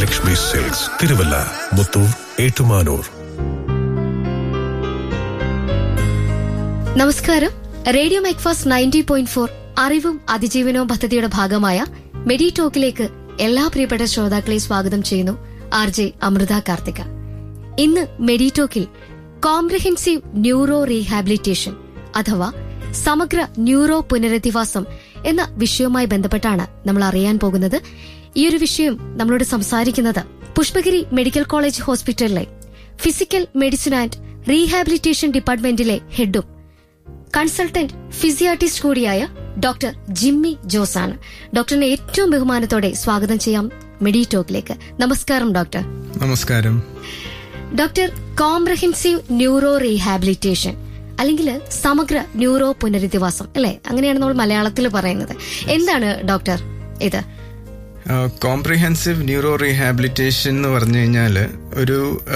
Bhagyalakshmi silks Thiruvalla Muthoor Ettumanoor നമസ്കാരം radio Macfast ninety point four അറിവും അതിജീവനവും പദ്ധതിയുടെ ഭാഗമായ മെഡി ടോക്കിലേക്ക് എല്ലാ പ്രിയപ്പെട്ട ശ്രോതാക്കളെ സ്വാഗതം ചെയ്യുന്നു ആർ ജെ അമൃത കാർത്തിക ഇന്ന് മെഡി ടോക്കിൽ കോംപ്രഹെൻസീവ് ന്യൂറോ റീഹാബിലിറ്റേഷൻ അഥവാ സമഗ്ര ന്യൂറോ പുനരധിവാസം എന്ന വിഷയവുമായി ബന്ധപ്പെട്ടാണ് നമ്മൾ അറിയാൻ പോകുന്നത് ഈ ഒരു വിഷയം നമ്മളോട് സംസാരിക്കുന്നത് പുഷ്പഗിരി മെഡിക്കൽ കോളേജ് ഹോസ്പിറ്റലിലെ ഫിസിക്കൽ മെഡിസിൻ ആൻഡ് റീഹാബിലിറ്റേഷൻ ഡിപ്പാർട്ട്മെന്റിലെ ഹെഡും കൺസൾട്ടന്റ് ഫിസിയാട്ടിസ്റ്റ് കൂടിയായ ഡോക്ടർ ജിമ്മി ജോസ് ആണ് ഡോക്ടറിനെ ഏറ്റവും ബഹുമാനത്തോടെ സ്വാഗതം ചെയ്യാം മെഡി ടോക്കിലേക്ക് നമസ്കാരം ഡോക്ടർ നമസ്കാരം ഡോക്ടർ കോംപ്രഹെൻസീവ് ന്യൂറോ റീഹാബിലിറ്റേഷൻ അല്ലെങ്കിൽ സമഗ്ര ന്യൂറോ പുനരധിവാസം അല്ലെ അങ്ങനെയാണ് നമ്മൾ മലയാളത്തിൽ പറയുന്നത് എന്താണ് ഡോക്ടർ ഇത് കോംപ്രിഹെൻസീവ് ന്യൂറോ റീഹാബിലിറ്റേഷൻ എന്ന് പറഞ്ഞു കഴിഞ്ഞാൽ ഒരു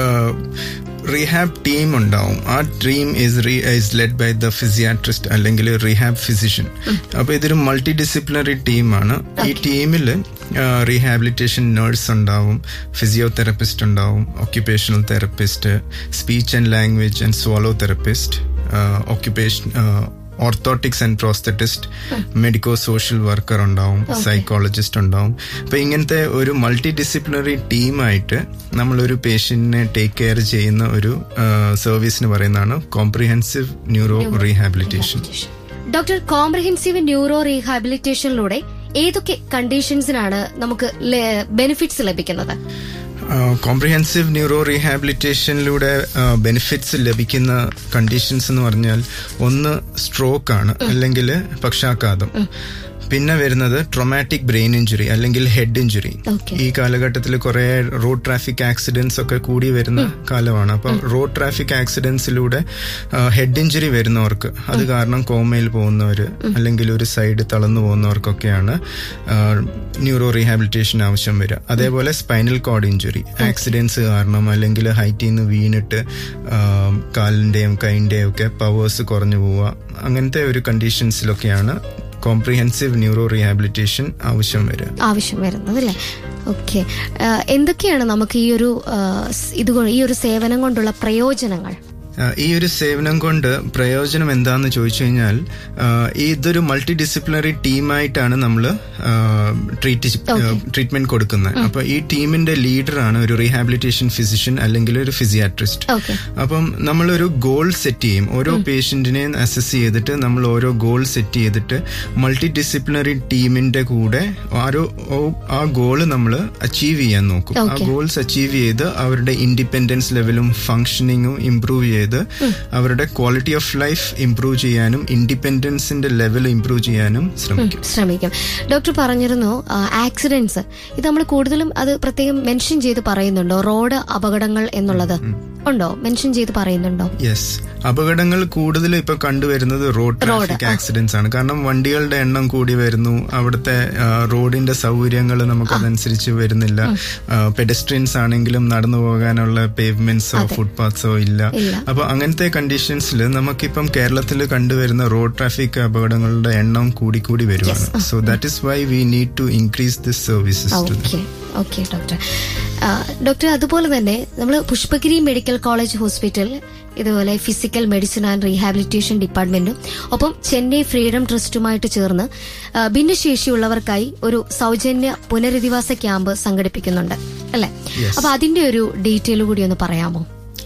റീഹാബ് ടീം ഉണ്ടാവും ആ team is re is led by the physiatrist അല്ലെങ്കിൽ റീഹാബ് ഫിസിഷ്യൻ അപ്പൊ ഇതൊരു മൾട്ടി ഡിസിപ്ലിനറി ടീമാണ് ഈ ടീമിൽ റീഹാബിലിറ്റേഷൻ നേഴ്സ് ഉണ്ടാവും ഫിസിയോതെറപ്പിസ്റ്റ് ഉണ്ടാവും occupational therapist speech and language and swallow therapist occupation orthotics and prosthetist medico social worker ഉണ്ടാവും സൈക്കോളജിസ്റ്റ് ഉണ്ടാവും അപ്പൊ ഇങ്ങനത്തെ ഒരു മൾട്ടി ഡിസിപ്ലിനറി ടീമായിട്ട് നമ്മളൊരു പേഷ്യന്റിനെ ടേക്ക് കെയർ ചെയ്യുന്ന ഒരു സർവീസിന് പറയുന്നതാണ് comprehensive neuro rehabilitation doctor comprehensive neuro റീഹാബിലിറ്റേഷനിലൂടെ ഏതൊക്കെ കണ്ടീഷൻസിനാണ് നമുക്ക് ബെനിഫിറ്റ്സ് ലഭിക്കുന്നത് കോംപ്രിഹെൻസീവ് ന്യൂറോ റീഹാബിലിറ്റേഷനിലൂടെ ബെനിഫിറ്റ്സ് ലഭിക്കുന്ന കണ്ടീഷൻസ് എന്ന് പറഞ്ഞാൽ ഒന്ന് സ്ട്രോക്ക് ആണ് അല്ലെങ്കിൽ പക്ഷാഘാതം പിന്നെ വരുന്നത് ട്രൊമാറ്റിക് ബ്രെയിൻ ഇഞ്ചുറി അല്ലെങ്കിൽ ഹെഡ് ഇഞ്ചുറി ഈ കാലഘട്ടത്തിൽ കുറെ റോഡ് ട്രാഫിക് ആക്സിഡൻസ് ഒക്കെ കൂടി വരുന്ന കാലമാണ് അപ്പൊ റോഡ് ട്രാഫിക് ആക്സിഡൻസിലൂടെ ഹെഡ് ഇഞ്ചുറി വരുന്നവർക്ക് അത് കാരണം കോമയിൽ പോകുന്നവര് അല്ലെങ്കിൽ ഒരു സൈഡ് തളർന്നു പോകുന്നവർക്കൊക്കെയാണ് ന്യൂറോ റീഹാബിലിറ്റേഷൻ ആവശ്യം വരിക അതേപോലെ സ്പൈനൽ കോഡ് ഇഞ്ചുറി ആക്സിഡൻസ് കാരണം അല്ലെങ്കിൽ ഹൈറ്റിൽ നിന്ന് വീണിട്ട് കാലിന്റെയും കൈന്റെയും ഒക്കെ പവേഴ്സ് കുറഞ്ഞു പോവുക അങ്ങനത്തെ ഒരു കണ്ടീഷൻസിലൊക്കെയാണ് കോംപ്രിഹെൻസീവ് ന്യൂറോ റീഹാബിലിറ്റേഷൻ ആവശ്യം വരിക ആവശ്യം വരുന്നത് അല്ലേ ഓക്കെ എന്തൊക്കെയാണ് നമുക്ക് ഈ ഒരു ഇത് ഈ ഒരു സേവനം കൊണ്ടുള്ള പ്രയോജനങ്ങൾ ഈ ഒരു സേവനം കൊണ്ട് പ്രയോജനം എന്താന്ന് ചോദിച്ചു കഴിഞ്ഞാൽ ഇതൊരു മൾട്ടി ഡിസിപ്ലിനറി ടീമായിട്ടാണ് നമ്മൾ ട്രീറ്റ് ട്രീറ്റ്മെന്റ് കൊടുക്കുന്നത് അപ്പൊ ഈ ടീമിന്റെ ലീഡറാണ് ഒരു റീഹാബിലിറ്റേഷൻ ഫിസിഷ്യൻ അല്ലെങ്കിൽ ഒരു ഫിസിയാട്രിസ്റ്റ് അപ്പം നമ്മളൊരു ഗോൾ സെറ്റ് ചെയ്യും ഓരോ പേഷ്യന്റിനെ അസസ് ചെയ്തിട്ട് നമ്മൾ ഓരോ ഗോൾ സെറ്റ് ചെയ്തിട്ട് മൾട്ടി ഡിസിപ്ലിനറി ടീമിന്റെ കൂടെ ഓരോ ആ ഗോള് നമ്മൾ അച്ചീവ് ചെയ്യാൻ നോക്കും ആ ഗോൾസ് അച്ചീവ് ചെയ്ത് അവരുടെ ഇൻഡിപെൻഡൻസ് ലെവലും ഫങ്ഷനിങ്ങും ഇംപ്രൂവ് ചെയ്ത് അവരുടെ ക്വാളിറ്റി ഓഫ് ലൈഫ് ഇംപ്രൂവ് ചെയ്യാനും ഇൻഡിപെൻഡൻസിന്റെ ലെവൽ ഇംപ്രൂവ് ചെയ്യാനും ശ്രമിക്കും ശ്രമിക്കും ഡോക്ടർ പറഞ്ഞിരുന്നു ആക്സിഡൻസ് ഇത് നമ്മൾ കൂടുതലും അത് പ്രത്യേകം മെൻഷൻ ചെയ്ത് പറയുന്നുണ്ടോ റോഡ് അപകടങ്ങൾ എന്നുള്ളത് ഉണ്ടോ മെൻഷൻ ചെയ്ത് പറയുന്നുണ്ടോ യെസ് അപകടങ്ങൾ കൂടുതൽ ഇപ്പൊ കണ്ടുവരുന്നത് റോഡ് ട്രാഫിക് ആക്സിഡൻസ് ആണ് കാരണം വണ്ടികളുടെ എണ്ണം കൂടി വരുന്നു അവിടുത്തെ റോഡിന്റെ സൗകര്യങ്ങൾ നമുക്ക് അതനുസരിച്ച് വരുന്നില്ല പെഡസ്ട്രിയൻസ് ആണെങ്കിലും നടന്നു പോകാനുള്ള പേവ്മെന്റ്സോ ഫുട്പാത്സോ ഇല്ല അപ്പൊ അങ്ങനത്തെ കണ്ടീഷൻസിൽ നമുക്കിപ്പം കേരളത്തിൽ കണ്ടുവരുന്ന റോഡ് ട്രാഫിക് അപകടങ്ങളുടെ എണ്ണം കൂടി കൂടി വരുവാണ് so that is why we need to increase this services okay doctor doctor അതുപോലെ തന്നെ നമ്മൾ പുഷ്പഗിരി മെഡിക്കൽ കോളേജ് ഹോസ്പിറ്റൽ ഇതുപോലെ ഫിസിക്കൽ മെഡിസിൻ ആൻഡ് റീഹാബിലിറ്റേഷൻ ഡിപ്പാർട്ട്മെന്റും ഒപ്പം ചെന്നൈ ഫ്രീഡം ട്രസ്റ്റുമായിട്ട് ചേർന്ന് ഭിന്നശേഷിയുള്ളവർക്കായി ഒരു സൗജന്യ പുനരധിവാസ ക്യാമ്പ് സംഘടിപ്പിക്കുന്നുണ്ട് അല്ലെ അപ്പൊ അതിന്റെ ഒരു ഡീറ്റെയിൽ കൂടി ഒന്ന് പറയാമോ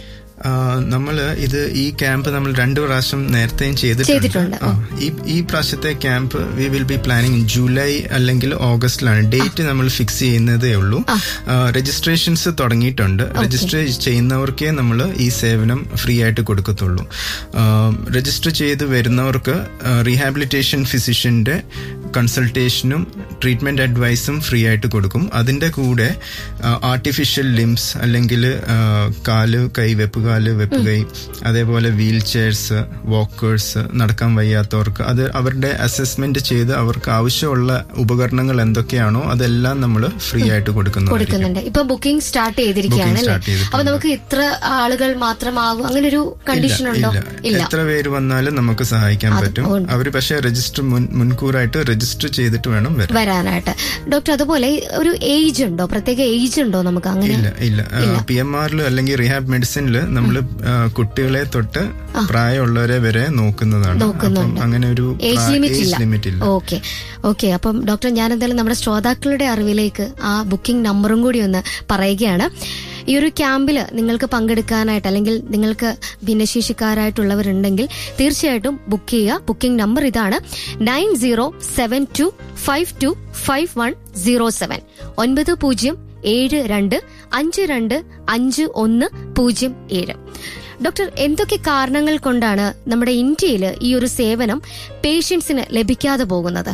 നമ്മൾ ഇത് ഈ ക്യാമ്പ് നമ്മൾ രണ്ടു പ്രാവശ്യം നേരത്തെയും ചെയ്തിട്ടുണ്ട് ഈ ഈ പ്രാവശ്യത്തെ camp we will be planning July അല്ലെങ്കിൽ ഓഗസ്റ്റിലാണ് ഡേറ്റ് നമ്മൾ ഫിക്സ് ചെയ്യുന്നതേ ഉള്ളൂ രജിസ്ട്രേഷൻസ് തുടങ്ങിയിട്ടുണ്ട് രജിസ്റ്റർ ചെയ്യുന്നവർക്കേ നമ്മൾ ഈ സേവനം ഫ്രീ ആയിട്ട് കൊടുക്കത്തുള്ളൂ രജിസ്റ്റർ ചെയ്ത് വരുന്നവർക്ക് റീഹാബിലിറ്റേഷൻ ഫിസിഷ്യന്റെ കൺസൾട്ടേഷനും ട്രീറ്റ്മെന്റ് അഡ്വൈസും ഫ്രീ ആയിട്ട് കൊടുക്കും അതിന്റെ കൂടെ ആർട്ടിഫിഷ്യൽ ലിംസ് അല്ലെങ്കിൽ കാല് കൈ വെപ്പുക കൈകാല് വെപ്പുകൈ അതേപോലെ വീൽ ചെയർസ് വാക്കേഴ്സ് നടക്കാൻ വയ്യാത്തവർക്ക് അത് അവരുടെ അസസ്മെന്റ് ചെയ്ത് അവർക്ക് ആവശ്യമുള്ള ഉപകരണങ്ങൾ എന്തൊക്കെയാണോ അതെല്ലാം നമ്മൾ ഫ്രീ ആയിട്ട് കൊടുക്കുന്നു കൊടുക്കുന്നുണ്ട് ഇപ്പൊ ബുക്കിംഗ് സ്റ്റാർട്ട് ചെയ്തിരിക്കുകയാണ് Booking അല്ലേ start ചെയ്തിട്ടുണ്ട്. അപ്പൊ നമുക്ക് ഇത്ര ആളുകൾ മാത്രമാകും അങ്ങനെ ഒരു കണ്ടീഷൻ ഉണ്ടോ ഇല്ല എത്ര പേര് വന്നാലും നമുക്ക് സഹായിക്കാൻ പറ്റും ഉണ്ട്. അവര് പക്ഷേ രജിസ്റ്റർ മുൻകൂറായിട്ട് രജിസ്റ്റർ ചെയ്തിട്ട് വേണം വരാൻ വരാനായിട്ട് ഡോക്ടർ അതുപോലെ ഒരു ഏജ് ഉണ്ടോ പ്രത്യേക ഏജ് ഉണ്ടോ നമുക്ക് അങ്ങനെ ഇല്ല ഇല്ല പി എം ആറിൽ അല്ലെങ്കിൽ റിഹാബ് മെഡിസിനിൽ നമ്മൾ കുട്ടികളെ തൊട്ട് പ്രായമുള്ളവരെ വരെ നോക്കുന്നതാണ് നോക്കുന്നുണ്ട്. അപ്പം അങ്ങനെ ഒരു ഏജ് ലിമിറ്റ് ഇല്ല ലിമിറ്റ് ഇല്ല ഓക്കെ ഓക്കെ അപ്പം ഡോക്ടർ ഞാൻ എന്തായാലും നമ്മുടെ ശ്രോതാക്കളുടെ അറിവിലേക്ക് ആ ബുക്കിംഗ് നമ്പറും കൂടി ഒന്ന് പറയുകയാണ് ഈ ഒരു ക്യാമ്പിൽ നിങ്ങൾക്ക് പങ്കെടുക്കാനായിട്ട് അല്ലെങ്കിൽ നിങ്ങൾക്ക് ഭിന്നശേഷിക്കാരായിട്ടുള്ളവരുണ്ടെങ്കിൽ തീർച്ചയായിട്ടും ബുക്ക് ചെയ്യുക ബുക്കിംഗ് നമ്പർ ഇതാണ് nine zero seven two five two five one zero seven ഒൻപത് പൂജ്യം ഏഴ് രണ്ട് അഞ്ച് രണ്ട് അഞ്ച് ഒന്ന് പൂജ്യം ഏഴ് ഡോക്ടർ എന്തൊക്കെ കാരണങ്ങൾ കൊണ്ടാണ് നമ്മുടെ ഇന്ത്യയിൽ ഈ ഒരു സേവനം പേഷ്യൻസിന് ലഭിക്കാതെ പോകുന്നത്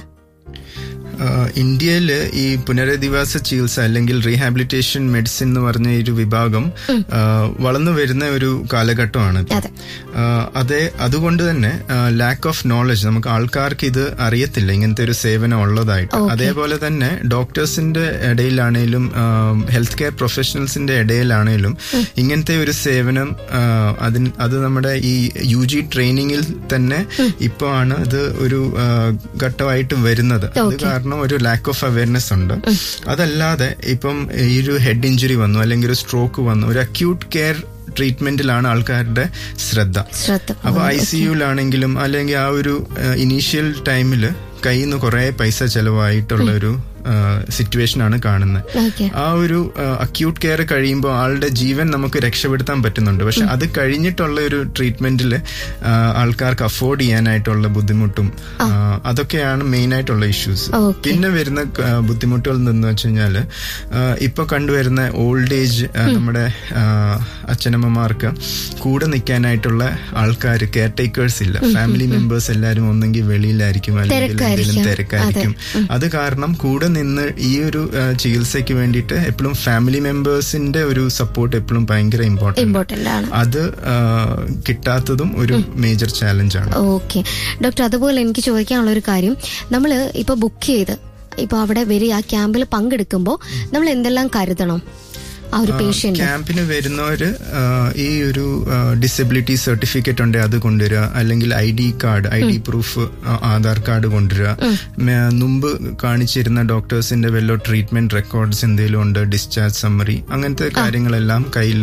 ഇന്ത്യയിൽ ഈ പുനരധിവാസ ചികിത്സ അല്ലെങ്കിൽ റീഹാബിലിറ്റേഷൻ മെഡിസിൻ എന്ന് പറഞ്ഞ ഈ ഒരു വിഭാഗം ആ, വളർന്നു വരുന്ന ഒരു കാലഘട്ടമാണ് ഇപ്പൊ. അതെ. ആ, അതേ അതുകൊണ്ട് തന്നെ ലാക്ക് ഓഫ് നോളജ് നമുക്ക് ആൾക്കാർക്ക് ഇത് അറിയത്തില്ല ഇങ്ങനത്തെ ഒരു സേവനം ഉള്ളതായിട്ട് അതേപോലെ തന്നെ ഡോക്ടേഴ്സിന്റെ ഇടയിലാണേലും ഹെൽത്ത് കെയർ പ്രൊഫഷണൽസിന്റെ ഇടയിലാണേലും ഇങ്ങനത്തെ ഒരു സേവനം ആ, അതിന് അത് നമ്മുടെ ഈ യു ജി ട്രെയിനിങ്ങിൽ തന്നെ ഇപ്പോ ആണ് ഇത് ഒരു ആ, ഘട്ടമായിട്ട് വരുന്നത് അത് കാരണം ഒരു ലാക്ക് ഓഫ് അവയർനെസ് ഉണ്ട് അതല്ലാതെ ഇപ്പം ഈ ഒരു ഹെഡ് ഇഞ്ചുറി വന്നു അല്ലെങ്കിൽ ഒരു സ്ട്രോക്ക് വന്നു ഒരു അക്യൂട്ട് കെയർ ട്രീറ്റ്മെന്റിലാണ് ആൾക്കാരുടെ ശ്രദ്ധ ശ്രദ്ധ അപ്പൊ ഐ സി യുലാണെങ്കിലും അല്ലെങ്കിൽ ആ ഒരു ഇനീഷ്യൽ ടൈമിൽ കയ്യിൽ നിന്ന് കുറെ പൈസ ചെലവായിട്ടുള്ള ഒരു സിറ്റുവേഷൻ ആണ് കാണുന്നത് ഓക്കെ ആ ഒരു അക്യൂട്ട് കെയർ കഴിയുമ്പോൾ ആളുടെ ജീവൻ നമുക്ക് രക്ഷപ്പെടുത്താൻ പറ്റുന്നുണ്ട് പക്ഷെ അത് കഴിഞ്ഞിട്ടുള്ള ഒരു ട്രീറ്റ്മെന്റിൽ ആൾക്കാർക്ക് അഫോർഡ് ചെയ്യാനായിട്ടുള്ള ബുദ്ധിമുട്ടും ആ, അതൊക്കെയാണ് മെയിൻ ആയിട്ടുള്ള ഇഷ്യൂസ് Okay. പിന്നെ വരുന്ന ആ, ബുദ്ധിമുട്ടുകൾ എന്ന് വെച്ച് കഴിഞ്ഞാല് ആ, ഇപ്പൊ കണ്ടുവരുന്ന ഓൾഡ് ഏജ് നമ്മുടെ ആ, അച്ഛനമ്മമാർക്ക് കൂടെ നിൽക്കാനായിട്ടുള്ള ആൾക്കാർ കെയർ ടേക്കേഴ്സ് ഇല്ല ഫാമിലി മെമ്പേഴ്സ് എല്ലാവരും ഒന്നെങ്കിൽ വെളിയിലായിരിക്കും അല്ലെങ്കിൽ എന്തെങ്കിലും തിരക്കായിരിക്കും. തിരക്കായിരിക്കും അത് കാരണം കൂടെ നിന്ന് ഈ ഒരു ആ, ചികിത്സയ്ക്ക് വേണ്ടിയിട്ട് എപ്പോഴും ഫാമിലി മെമ്പേഴ്സിന്റെ ഒരു സപ്പോർട്ട് എപ്പോഴും ഭയങ്കര ഇമ്പോർട്ടന്റ് ഇമ്പോർട്ടന്റ് ആണ് അത് ആ, കിട്ടാത്തതും ഒരു മേജർ ചാലഞ്ചാണ് ഓക്കെ ഡോക്ടർ അതുപോലെ എനിക്ക് ചോദിക്കാനുള്ള ഒരു കാര്യം നമ്മൾ ഇപ്പൊ ബുക്ക് ചെയ്ത് ഇപ്പൊ അവിടെ വരിക ആ ക്യാമ്പിൽ പങ്കെടുക്കുമ്പോൾ നമ്മൾ എന്തെല്ലാം കരുതണം ആ ഒരു പേഷ്യന്റ് ക്യാമ്പിന് വരുന്നവര് ആ, ഈ ഒരു ഡിസബിലിറ്റി സർട്ടിഫിക്കറ്റ് ഉണ്ട് അത് കൊണ്ടുവരിക അല്ലെങ്കിൽ I D card I D proof Aadhaar card കൊണ്ടുവരിക മേ- മുമ്പ് കാണിച്ചിരുന്ന ഡോക്ടേഴ്സിന്റെ വല്ലോ ട്രീറ്റ്മെന്റ് റെക്കോർഡ്സ് എന്തെങ്കിലും ഉണ്ട് ഡിസ്ചാർജ് സമ്മറി അങ്ങനത്തെ കാര്യങ്ങളെല്ലാം കയ്യിൽ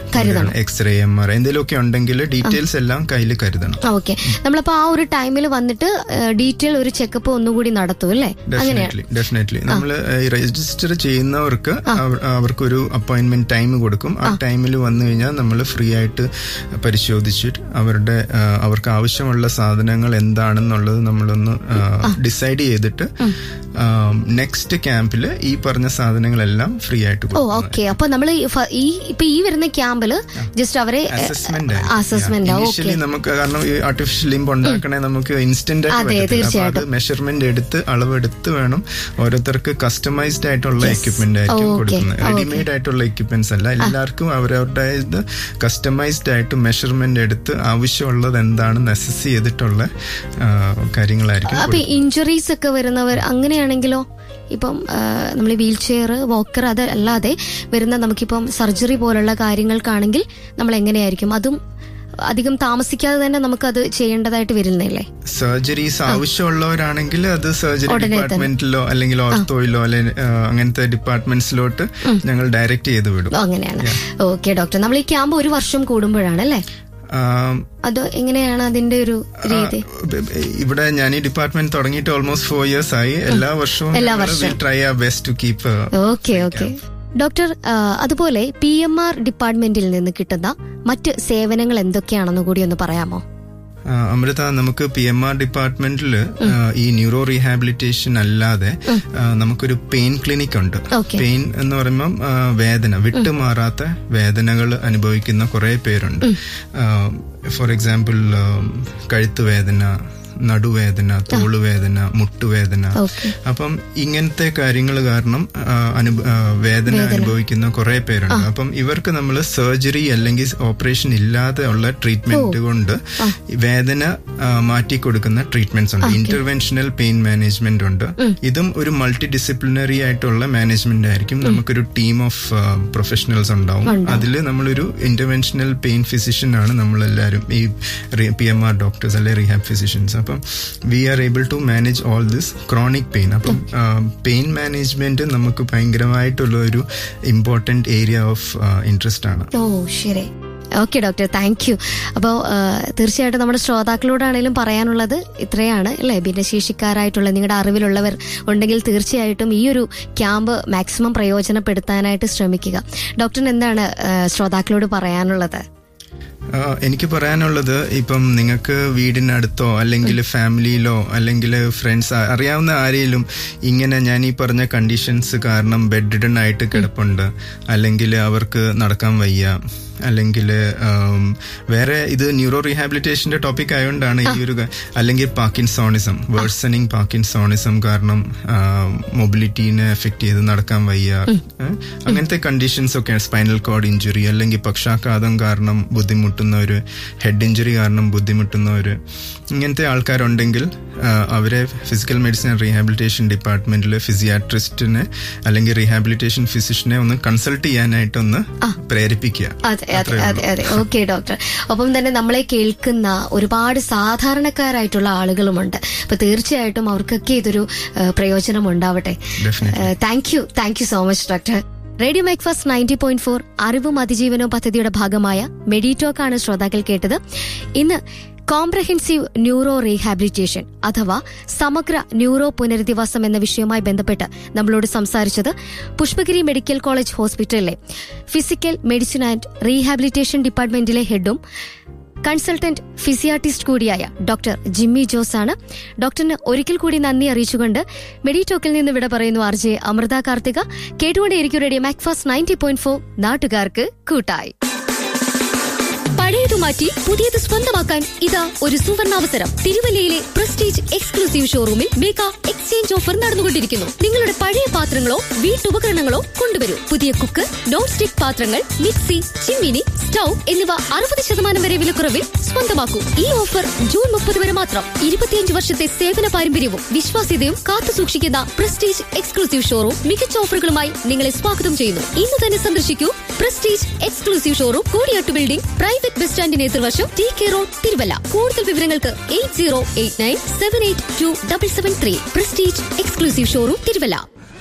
എക്സ്റേ എം ആർ എന്തെങ്കിലുമൊക്കെ ഉണ്ടെങ്കിൽ ഡീറ്റെയിൽസ് എല്ലാം കയ്യിൽ കരുതണം ഓക്കെ നമ്മളപ്പോ ആ ഒരു ടൈമിൽ വന്നിട്ട് ഡീറ്റെയിൽ ഒരു ചെക്കപ്പ് ഒന്നുകൂടി നടത്തും അല്ലേ അങ്ങനെയാണ് ഡെഫിനറ്റ്ലി ഡെഫിനറ്റ്ലി നമ്മൾ രജിസ്റ്റർ ചെയ്യുന്നവർക്ക് അവർ- അവർക്കൊരു അപ്പോയിന്റ്മെന്റ് ടൈം കൊടുക്കും ആ ടൈമിൽ വന്നു കഴിഞ്ഞാൽ നമ്മൾ ഫ്രീ ആയിട്ട് പരിശോധിച്ചിട്ട് അവരുടെ ആ, അവർക്ക് ആവശ്യമുള്ള സാധനങ്ങൾ എന്താണെന്നുള്ളത് നമ്മളൊന്ന് ഡിസൈഡ് ചെയ്തിട്ട് നെക്സ്റ്റ് ക്യാമ്പിൽ ഈ പറഞ്ഞ സാധനങ്ങളെല്ലാം ഫ്രീ ആയിട്ട് ഓ കൊടുക്കും ഓക്കെ അപ്പൊ നമ്മൾ ഈ ഇപ്പൊ ഈ വരുന്ന ക്യാമ്പില് ജസ്റ്റ് അവരെ അസസ്മെന്റ് അസസ്മെന്റ് ഓക്കെ ഇനിഷ്യലി നമുക്ക് കാരണം ഈ ആർട്ടിഫിഷ്യൽ ലിംബ് ഉണ്ടാക്കണേ നമുക്ക് ഇൻസ്റ്റന്റ് അതെ, ആയിട്ട് പറ്റത്തില്ല. അപ്പൊ അത് തീർച്ചയായിട്ടും. മെഷർമെന്റ് എടുത്ത് അളവെടുത്ത് വേണം ഓരോരുത്തർക്ക് കസ്റ്റമൈസ്ഡ് ആയിട്ടുള്ള എക്യുപ്മെന്റ് ആയിരിക്കും Okay, കൊടുക്കുന്നത് okay. റെഡിമെയ്ഡ് ആയിട്ടുള്ള എക്യുപ്മെന്റ്സ് അല്ല എല്ലാവർക്കും അവരവരുടെ ഇത് കസ്റ്റമൈസ്ഡ് ആയിട്ട് മെഷർമെന്റ് എടുത്ത് ആവശ്യമുള്ളത് എന്താണെന്ന് അസസ് ചെയ്തിട്ടുള്ള ആ, കാര്യങ്ങളായിരിക്കും അപ്പൊ ഇഞ്ചുറീസ് ഒക്കെ വരുന്നവർ അങ്ങനെയാണെങ്കിലോ ഇപ്പം നമ്മൾ വീൽ ചെയർ വോക്കർ അത് അല്ലാതെ വരുന്ന നമുക്കിപ്പം സർജറി പോലുള്ള കാര്യങ്ങൾക്കാണെങ്കിൽ നമ്മൾ എങ്ങനെയായിരിക്കും അതും അധികം താമസിക്കാതെ തന്നെ നമുക്കത് ചെയ്യേണ്ടതായിട്ട് വരുന്നില്ലേ സർജറീസ് ആവശ്യമുള്ളവരാണെങ്കിൽ അത് സർജറി ഉടനെ തന്നെ. ഡിപ്പാർട്ട്മെന്റിലോ അല്ലെങ്കിൽ ഓർത്തോയിലോ അല്ലെങ്കിൽ ആ, അങ്ങനത്തെ ഡിപ്പാർട്ട്മെന്റ്സിലോട്ട് ഞങ്ങൾ ഡയറക്റ്റ് ചെയ്ത് വിടും ഓ, അങ്ങനെയാണ് ഓക്കെ ഡോക്ടർ നമ്മൾ ഈ ക്യാമ്പ് ഒരു വർഷം കൂടുമ്പോഴാണ് അല്ലേ ആം, അത് എങ്ങനെയാണ് അതിന്റെ ഒരു രീതി ഇവിടെ ഞാൻ ഈ ഡിപ്പാർട്ട്മെന്റ് തുടങ്ങിയിട്ട് ഓൾമോസ്റ്റ് ഫോർ ഇയേഴ്സ് ആയി എല്ലാ വർഷവും എല്ലാ വർഷവും. ട്രൈ ആ best to keep okay okay doctor ആ, അതുപോലെ പി എം ആർ ഡിപ്പാർട്ട്മെന്റിൽ നിന്ന് കിട്ടുന്ന മറ്റ് സേവനങ്ങൾ എന്തൊക്കെയാണെന്ന് കൂടി ഒന്ന് പറയാമോ അമൃത നമുക്ക് പി എം ആർ ഡിപ്പാർട്ട്മെന്റിൽ ഈ ന്യൂറോ റീഹാബിലിറ്റേഷൻ അല്ലാതെ ആ, നമുക്കൊരു പെയിൻ ക്ലിനിക് ഉണ്ട് Okay. പെയിൻ എന്ന് പറയുമ്പം ആ, വേദന വിട്ടുമാറാത്ത വേദനകൾ അനുഭവിക്കുന്ന കുറെ പേരുണ്ട് ഫോർ എക്സാമ്പിൾ കഴുത്ത് വേദന നടുവേദന തോളുവേദന മുട്ടുവേദന Okay. അപ്പം ഇങ്ങനത്തെ കാര്യങ്ങൾ കാരണം ആ, അനുഭ- ആ, വേദന അനുഭവിക്കുന്ന കുറെ പേരുണ്ട് അപ്പം ഇവർക്ക് നമ്മൾ സർജറി അല്ലെങ്കിൽ ഓപ്പറേഷൻ ഇല്ലാതെ ഉള്ള ട്രീറ്റ്മെന്റ് കൊണ്ട് ഈ വേദന ആ, മാറ്റി കൊടുക്കുന്ന ട്രീറ്റ്മെന്റ്സ് ഉണ്ട് ഇന്റർവെൻഷണൽ പെയിൻ മാനേജ്മെന്റ് ഉണ്ട് ഇതും ഒരു മൾട്ടി ഡിസിപ്ലിനറി ആയിട്ടുള്ള മാനേജ്മെന്റ് ആയിരിക്കും നമുക്കൊരു ടീം ഓഫ് പ്രൊഫഷണൽസ് ഉണ്ടാവും അതിൽ നമ്മളൊരു ഇന്റർവെൻഷണൽ പെയിൻ ഫിസിഷ്യൻ ആണ് നമ്മളെല്ലാവരും ഈ പി എം ആർ ഡോക്ടേഴ്സ് അല്ലെ റീഹാബ് ഫിസിഷ്യൻസ് അപ്പം we are able to manage all this chronic pain അപ്പം പെയിൻ മാനേജ്മെന്റ് നമുക്ക് ഭയങ്കരമായിട്ടുള്ള ഒരു ഇമ്പോർട്ടന്റ് ഏരിയ ഓഫ് ഇൻട്രസ്റ്റ് ആണ് ഓ ശരി ഓക്കെ ഡോക്ടർ താങ്ക് യു അപ്പോൾ തീർച്ചയായിട്ടും നമ്മുടെ ശ്രോതാക്കളോടാണെങ്കിലും പറയാനുള്ളത് ഇത്രയാണ് അല്ലേ ഭിന്നശേഷിക്കാരായിട്ടുള്ള നിങ്ങളുടെ അറിവിലുള്ളവർ ഉണ്ടെങ്കിൽ തീർച്ചയായിട്ടും ഈ ഒരു ക്യാമ്പ് മാക്സിമം പ്രയോജനപ്പെടുത്താനായിട്ട് ശ്രമിക്കുക ഡോക്ടറിന് എന്താണ് ആ, ശ്രോതാക്കളോട് പറയാനുള്ളത് ആ, എനിക്ക് പറയാനുള്ളത് ഇപ്പം നിങ്ങൾക്ക് വീടിനടുത്തോ അല്ലെങ്കിൽ ഫാമിലിയിലോ അല്ലെങ്കിൽ ഫ്രണ്ട്സ് അറിയാവുന്ന ആരെങ്കിലും ഇങ്ങനെ ഞാൻ ഈ പറഞ്ഞ കണ്ടീഷൻസ് കാരണം ബെഡ് റിഡൺ ആയിട്ട് കിടപ്പുണ്ട് അല്ലെങ്കിൽ അവർക്ക് നടക്കാൻ വയ്യ അല്ലെങ്കിൽ വേറെ ഇത് ന്യൂറോ റീഹാബിലിറ്റേഷന്റെ ടോപ്പിക് ആയതുകൊണ്ടാണ് ഈ ഒരു ക- അല്ലെങ്കിൽ പാർക്കിൻസോണിസം വേഴ്സണിങ് പാർക്കിൻസോണിസം കാരണം മൊബിലിറ്റീനെ എഫക്ട് ചെയ്ത് നടക്കാൻ വയ്യ ഏ? അങ്ങനത്തെ കണ്ടീഷൻസ് ഒക്കെ സ്പൈനൽ കോഡ് ഇഞ്ചുറി അല്ലെങ്കിൽ പക്ഷാഘാതം കാരണം ബുദ്ധിമുട്ടുന്നവര് ഹെഡ് ഇഞ്ചുറി കാരണം ബുദ്ധിമുട്ടുന്നവര് ഇങ്ങനത്തെ ആൾക്കാരുണ്ടെങ്കിൽ ആ, അവരെ ഫിസിക്കൽ മെഡിസിൻ ആൻഡ് റീഹാബിലിറ്റേഷൻ ഡിപ്പാർട്ട്മെന്റിൽ ഫിസിയാട്രിസ്റ്റിനെ അല്ലെങ്കിൽ റീഹാബിലിറ്റേഷൻ ഫിസിഷ്യനെ ഒന്ന് കൺസൾട്ട് ചെയ്യാനായിട്ടൊന്ന് പ്രേരിപ്പിക്കുക അതെ അതെ അതെ അതെ ഓക്കെ ഡോക്ടർ ഒപ്പം തന്നെ നമ്മളെ കേൾക്കുന്ന ഒരുപാട് സാധാരണക്കാരായിട്ടുള്ള ആളുകളുമുണ്ട് അപ്പൊ തീർച്ചയായിട്ടും അവർക്കൊക്കെ ഇതൊരു ഏഹ്, പ്രയോജനം ഉണ്ടാവട്ടെ Definitely. Thank you thank you so much doctor radio Macfast ninety point four അറിവും അതിജീവനവും പദ്ധതിയുടെ ഭാഗമായ മെഡിറ്റോക്ക് ആണ് ശ്രോതാക്കൾ കേട്ടത് ഇന്ന് കോംപ്രഹെൻസീവ് ന്യൂറോ റീഹാബിലിറ്റേഷൻ അഥവാ സമഗ്ര ന്യൂറോ പുനരധിവാസം എന്ന വിഷയവുമായി ബന്ധപ്പെട്ട് നമ്മളോട് സംസാരിച്ചത് പുഷ്പഗിരി മെഡിക്കൽ കോളേജ് ഹോസ്പിറ്റലിലെ ഫിസിക്കൽ മെഡിസിൻ ആൻഡ് റീഹാബിലിറ്റേഷൻ ഡിപ്പാർട്ട്മെന്റിലെ ഹെഡും കൺസൾട്ടന്റ് ഫിസിയാട്ടിസ്റ്റ് കൂടിയായ ഡോക്ടർ ജിമ്മി ജോസ് ആണ് ഡോക്ടറിന് ഒരിക്കൽ കൂടി നന്ദി അറിയിച്ചുകൊണ്ട് മെഡിറ്റോക്കിൽ നിന്ന് ഇവിടെ പറയുന്നു ആർ ജെ അമൃത കാർത്തിക കേട്ടുകൊണ്ടേയിരിക്കും radio Macfast ninety point four നാട്ടുകാർക്ക് കൂട്ടായി പഴയത് മാറ്റി പുതിയത് സ്വന്തമാക്കാൻ ഇതാ ഒരു സുവർണാവസരം തിരുവല്ലയിലെ പ്രസ്റ്റീജ് എക്സ്ക്ലൂസീവ് ഷോറൂമിൽ മെഗാ എക്സ്ചേഞ്ച് ഓഫർ നടന്നുകൊണ്ടിരിക്കുന്നു നിങ്ങളുടെ പഴയ പാത്രങ്ങളോ വീട്ടുപകരണങ്ങളോ കൊണ്ടുവരൂ പുതിയ കുക്ക് നോൺ സ്റ്റിക് പാത്രങ്ങൾ മിക്സി ചിമ്മിനി സ്റ്റൗ എന്നിവ അറുപത് ശതമാനം വരെ വിലക്കുറവിൽ സ്വന്തമാക്കൂ ഈ ഓഫർ ജൂൺ മുപ്പത് വരെ മാത്രം ഇരുപത്തിയഞ്ച് വർഷത്തെ സേവന പാരമ്പര്യവും വിശ്വാസ്യതയും കാത്തു സൂക്ഷിക്കുന്ന പ്രസ്റ്റീജ് എക്സ്ക്ലൂസീവ് ഷോറൂം മികച്ച ഓഫറുകളുമായി നിങ്ങളെ സ്വാഗതം ചെയ്യുന്നു ഇന്ന് തന്നെ സന്ദർശിക്കൂ Prestige exclusive showroom Kodiyattu building private bus സ്റ്റാൻഡിന് എതിർവശം ടി കെ റോഡ് തിരുവല്ല കൂടുതൽ വിവരങ്ങൾക്ക് eight zero eight nine seven eight two double seven three Prestige exclusive showroom Thiruvalla